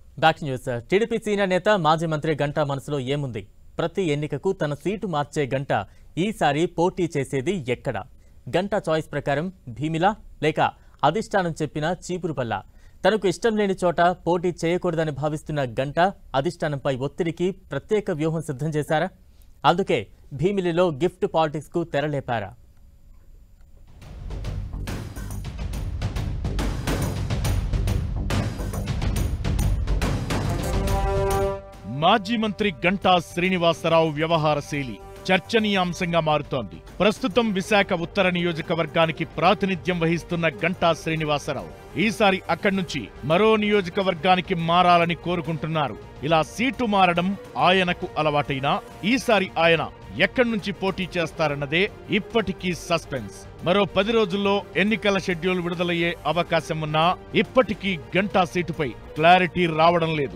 back news TDP senior నేత మాజీ మంత్రి గంటా మనసులో ఏముంది ప్రతి ఎన్నికకు తన సీటు మార్చే గంట ఈసారి పోటీ చేసేది ఎక్కడ గంటా చాయిస్ ప్రకారం భీమిలా లేక అధిష్టానం చెప్పిన చీపురుపల్ల తనకు ఇష్టం లేని చోట పోటీ చేయకూడదని భావిస్తున్న గంట అధిష్టానంపై ఒత్తిడికి ప్రత్యేక వ్యూహం సిద్ధం చేశారా అందుకే భీమిలిలో గిఫ్ట్ పాలిటిక్స్కు తెరలేపారా మాజీ మంత్రి గంటా శ్రీనివాసరావు వ్యవహార శైలి చర్చనీయాంశంగా మారుతోంది ప్రస్తుతం విశాఖ ఉత్తర నియోజకవర్గానికి ప్రాతినిధ్యం వహిస్తున్న గంటా శ్రీనివాసరావు ఈసారి అక్కడి నుంచి మరో నియోజకవర్గానికి మారాలని కోరుకుంటున్నారు ఇలా సీటు మారడం ఆయనకు అలవాటైనా ఈసారి ఆయన ఎక్కడి నుంచి పోటీ చేస్తారన్నదే ఇప్పటికీ సస్పెన్స్ మరో పది రోజుల్లో ఎన్నికల షెడ్యూల్ విడుదలయ్యే అవకాశం ఉన్నా ఇప్పటికీ గంటా సీటుపై క్లారిటీ రావడం లేదు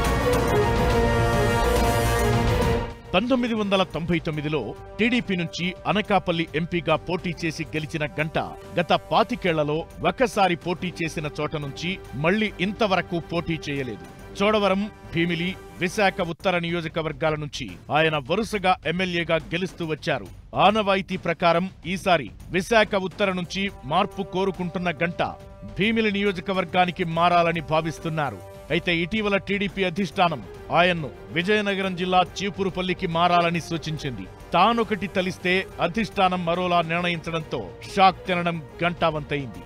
పంతొమ్మిది వందల తొంభై తొమ్మిదిలో టీడీపీ నుంచి అనకాపల్లి ఎంపీగా పోటీ చేసి గెలిచిన గంట గత పాతికేళ్లలో ఒకసారి పోటీ చేసిన చోట నుంచి మళ్లీ ఇంతవరకు పోటీ చేయలేదు చోడవరం భీమిలి విశాఖ ఉత్తర నియోజకవర్గాల నుంచి ఆయన వరుసగా ఎమ్మెల్యేగా గెలుస్తూ వచ్చారు ఆనవాయితీ ప్రకారం ఈసారి విశాఖ ఉత్తర నుంచి మార్పు కోరుకుంటున్న గంట భీమిలి నియోజకవర్గానికి మారాలని భావిస్తున్నారు అయితే ఇటీవల టీడీపీ అధిష్టానం ఆయన్ను విజయనగరం జిల్లా చీపురుపల్లికి మారాలని సూచించింది తానొకటి తలిస్తే అధిష్టానం మరోలా నిర్ణయించడంతో షాక్ తినడం గంటావంతైంది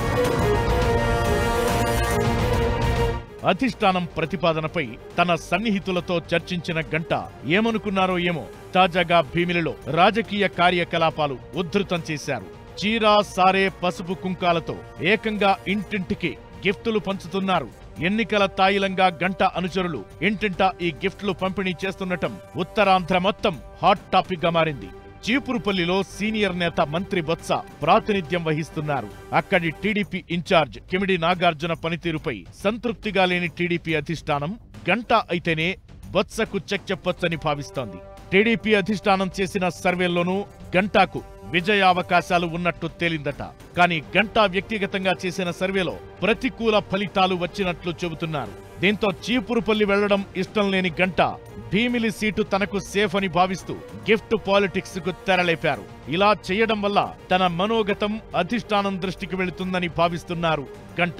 అధిష్టానం ప్రతిపాదనపై తన సన్నిహితులతో చర్చించిన గంట ఏమనుకున్నారో ఏమో తాజాగా భీమిలిలో రాజకీయ కార్యకలాపాలు ఉద్ధృతం చేశారు చీరా సారే పసుపు కుంకాలతో ఏకంగా ఇంటింటికి గిఫ్టులు పంచుతున్నారు ఎన్నికల తాయిలంగా గంట అనుచరులు ఇంటింటా ఈ గిఫ్ట్లు పంపిణీ చేస్తుండటం ఉత్తరాంధ్ర మొత్తం హాట్ టాపిక్ గా మారింది చీపురుపల్లిలో సీనియర్ నేత మంత్రి బొత్స ప్రాతినిధ్యం వహిస్తున్నారు అక్కడి టీడీపీ ఇన్ఛార్జ్ కిమిడి నాగార్జున పనితీరుపై సంతృప్తిగా లేని టీడీపీ అధిష్టానం గంట అయితేనే బొత్సకు చెక్ చెప్పొచ్చని భావిస్తోంది టీడీపీ అధిష్టానం చేసిన సర్వేల్లోనూ గంటాకు విజయావకాశాలు ఉన్నట్టు తేలిందట కానీ గంటా వ్యక్తిగతంగా చేసిన సర్వేలో ప్రతికూల ఫలితాలు వచ్చినట్లు చెబుతున్నారు దీంతో చీపురుపల్లి వెళ్లడం ఇష్టం లేని గంట భీమిలి సీటు తనకు సేఫ్ అని భావిస్తూ గిఫ్ట్ పాలిటిక్స్ కు తెరలేపారు ఇలా చేయడం వల్ల తన మనోగతం అధిష్టానం దృష్టికి వెళుతుందని భావిస్తున్నారు గంట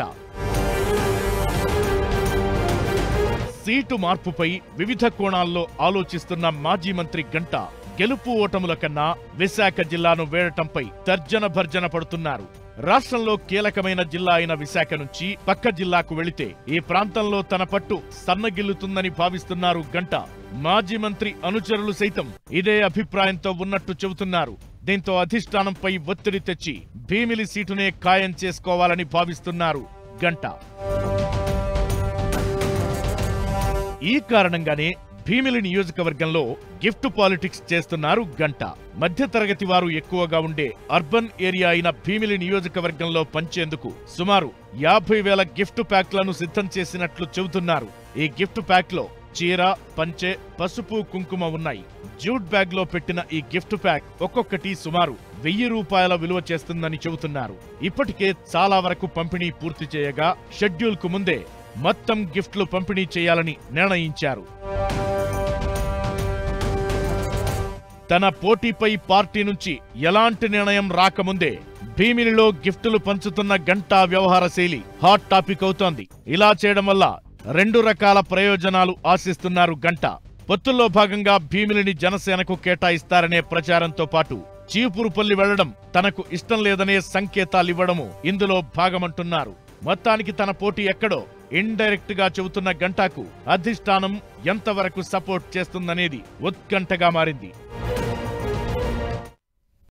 సీటు మార్పుపై వివిధ కోణాల్లో ఆలోచిస్తున్న మాజీ మంత్రి గంట గెలుపు ఓటముల కన్నా విశాఖ జిల్లాను వేడటంపై తర్జన భర్జన పడుతున్నారు రాష్ట్రంలో కీలకమైన జిల్లా అయిన విశాఖ నుంచి పక్క జిల్లాకు వెళితే ఈ ప్రాంతంలో తన పట్టు సన్నగిల్లుతుందని భావిస్తున్నారు గంట మాజీ మంత్రి అనుచరులు సైతం ఇదే అభిప్రాయంతో ఉన్నట్టు చెబుతున్నారు దీంతో అధిష్టానంపై ఒత్తిడి తెచ్చి భీమిలి సీటునే ఖాయం చేసుకోవాలని భావిస్తున్నారు గంట ఈ కారణంగానే భీమిలి నియోజకవర్గంలో గిఫ్ట్ పాలిటిక్స్ చేస్తున్నారు గంట మధ్యతరగతి వారు ఎక్కువగా ఉండే అర్బన్ ఏరియా అయిన భీమిలి నియోజకవర్గంలో పంచేందుకు సుమారు యాభై వేల గిఫ్ట్ ప్యాక్లను సిద్ధం చేసినట్లు చెబుతున్నారు ఈ గిఫ్ట్ ప్యాక్ లో చీర పంచె పసుపు కుంకుమ ఉన్నాయి జూట్ బ్యాగ్ లో పెట్టిన ఈ గిఫ్ట్ ప్యాక్ ఒక్కొక్కటి సుమారు వెయ్యి రూపాయల విలువ చేస్తుందని చెబుతున్నారు ఇప్పటికే చాలా వరకు పంపిణీ పూర్తి చేయగా షెడ్యూల్ కు ముందే మొత్తం గిఫ్ట్లు పంపిణీ చేయాలని నిర్ణయించారు తన పోటీపై పార్టీ నుంచి ఎలాంటి నిర్ణయం రాకముందే భీమిలిలో గిఫ్టులు పంచుతున్న గంటా వ్యవహార శైలి హాట్ టాపిక్ అవుతోంది ఇలా చేయడం వల్ల రెండు రకాల ప్రయోజనాలు ఆశిస్తున్నారు గంట పొత్తుల్లో భాగంగా భీమిలిని జనసేనకు కేటాయిస్తారనే ప్రచారంతో పాటు చీపురుపల్లి వెళ్లడం తనకు ఇష్టం లేదనే సంకేతాలివ్వడము ఇందులో భాగమంటున్నారు మొత్తానికి తన పోటీ ఎక్కడో ఇండైరెక్ట్ గా చెబుతున్న గంటాకు అధిష్టానం ఎంతవరకు సపోర్ట్ చేస్తుందనేది ఉత్కంఠగా మారింది